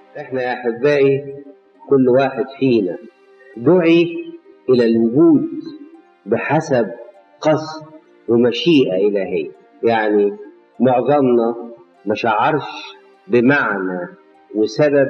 احنا يا احبائي كل واحد فينا دعي الى الوجود بحسب قصد ومشيئه الهيه يعني معظمنا ما شعرش بمعنى وسبب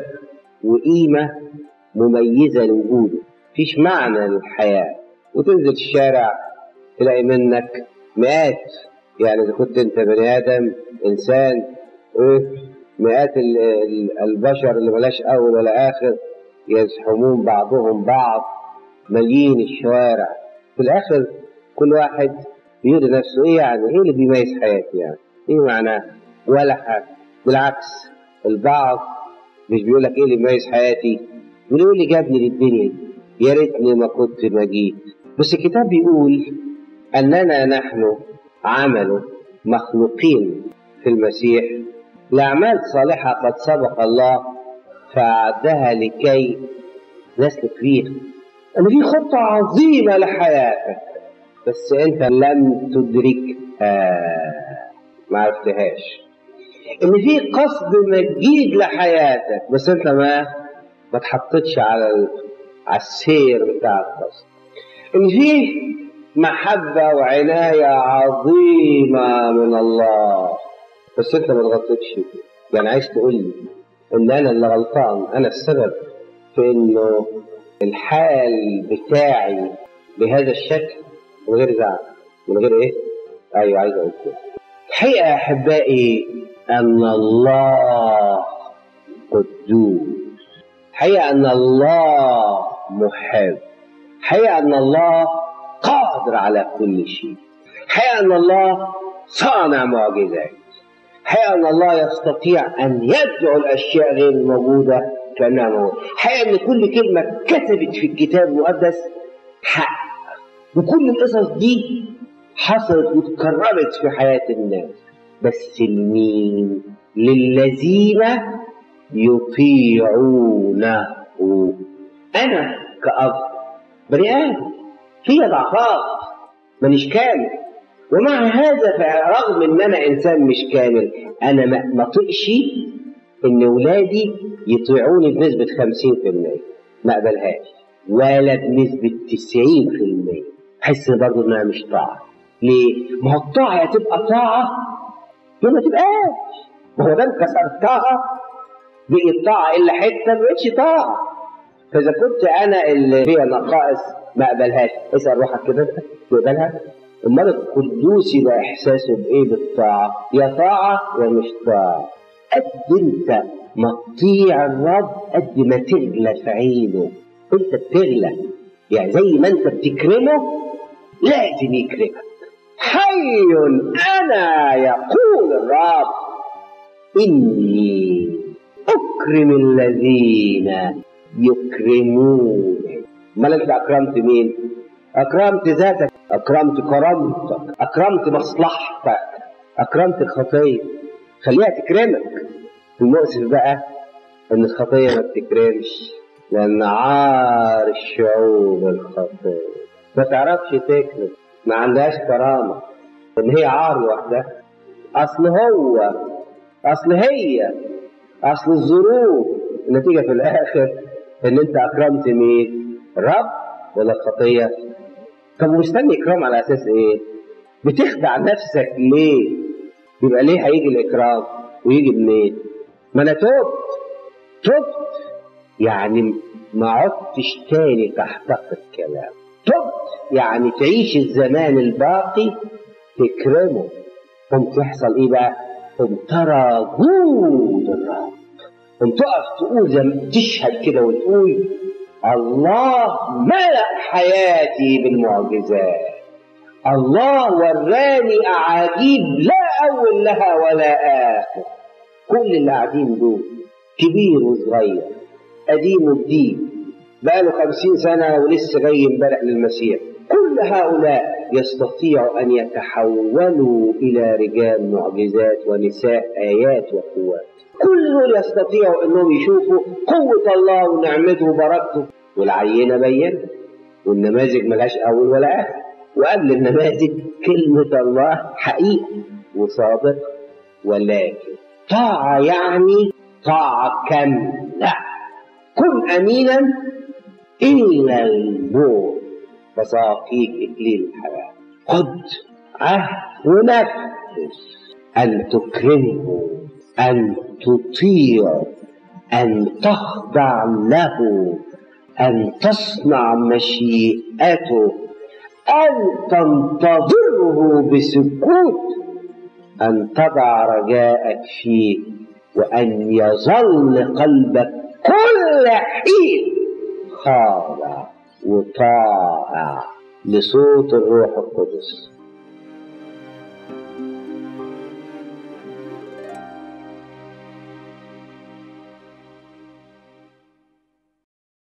وقيمه مميزه لوجوده مفيش معنى للحياه وتنزل الشارع تلاقي منك مئات يعني اذا كنت انت بني ادم انسان ايه مئات ال- ال- البشر اللي ملاش اول ولا اخر يزحمون بعضهم بعض مليين الشوارع في الاخر كل واحد بيقول لنفسه ايه يعني ايه اللي بيميز حياتي يعني ايه معناه ولا حاجه بالعكس البعض مش بيقول لك ايه اللي بيميز حياتي بيقول اللي جابني للدنيا دي يا ريتني ما كنت ما جيت بس الكتاب بيقول اننا نحن عمله مخلوقين في المسيح لأعمال صالحة قد سبق الله فأعدها لكي نسلك فيها أن في خطة عظيمة لحياتك بس أنت لم تدركها ما عرفتهاش إن في قصد مجيد لحياتك بس أنت ما ما تحطتش على ال- على السير بتاع القصد إن في محبة وعناية عظيمة من الله بس انت ما تغطيتش يعني عايز تقول لي ان انا اللي غلطان انا السبب في انه الحال بتاعي بهذا الشكل من غير زعل من غير ايه؟ ايوه عايز اقول كده الحقيقه يا احبائي ان الله قدوس الحقيقه ان الله محب الحقيقه ان الله قادر على كل شيء الحقيقه ان الله صانع معجزات الحقيقه ان الله يستطيع ان يدعو الاشياء غير الموجوده كانها موجوده الحقيقه ان كل كلمه كتبت في الكتاب المقدس حق وكل القصص دي حصلت واتكررت في حياه الناس بس لمين للذين يطيعونه انا كأب بني ادم في ضعفات مانيش كامل ومع هذا فرغم ان انا انسان مش كامل انا ما ما اطيقش ان ولادي يطيعوني بنسبه 50% ما اقبلهاش ولا بنسبه 90% احس برضه انها مش طاعه ليه؟ ما هو الطاعه يا تبقى طاعه يا ما تبقاش ما هو دام كسرتها بقت طاعه الا حته ما بقتش طاعه فاذا كنت انا اللي فيها نقائص ما اقبلهاش اسال روحك كده تقبلها امال القدوس يبقى احساسه بايه بالطاعه يا طاعه يا مش طاعه قد انت ما تطيع الرب قد ما تغلى في عينه انت بتغلى يعني زي ما انت بتكرمه لازم يكرمك حي انا يقول الرب اني اكرم الذين يكرموني امال انت اكرمت مين اكرمت ذاتك اكرمت كرامتك اكرمت مصلحتك اكرمت الخطيه خليها تكرمك المؤسف بقى ان الخطيه ما بتكرمش لان عار الشعوب الخطيه ما تعرفش تكرم ما عندهاش كرامه ان هي عار لوحدها اصل هو اصل هي اصل الظروف النتيجه في الاخر ان انت اكرمت مين الرب ولا الخطيه طب ومستني اكرام على اساس ايه بتخدع نفسك ليه يبقى ليه هيجي الاكرام ويجي منين ما انا تبت تبت يعني ما عدتش تاني تحتقر كلام تبت يعني تعيش الزمان الباقي تكرمه قم تحصل ايه بقى قم ترى جود الرب قم تقف تقول زي ما تشهد كده وتقول الله ملأ حياتي بالمعجزات الله وراني أعاجيب لا أول لها ولا آخر كل اللي قاعدين دول كبير وصغير قديم وجديد بقاله خمسين سنة ولسه جاي امبارح للمسيح كل هؤلاء يستطيعوا أن يتحولوا إلى رجال معجزات ونساء آيات وقوات كل دول يستطيعوا أنهم يشوفوا قوة الله ونعمته وبركته والعينة بينت والنماذج ملهاش أول ولا آخر وقبل النماذج كلمة الله حقيقة وصادقة ولكن طاعة يعني طاعة كاملة كن أمينا إلا الموت فصافيك إكليل الحياة خد عهد ونفذ أن تكرمه أن تطيع أن تخضع له أن تصنع مشيئته أن تنتظره بسكوت أن تضع رجاءك فيه وأن يظل قلبك كل حين خاضع وطائع لصوت الروح القدس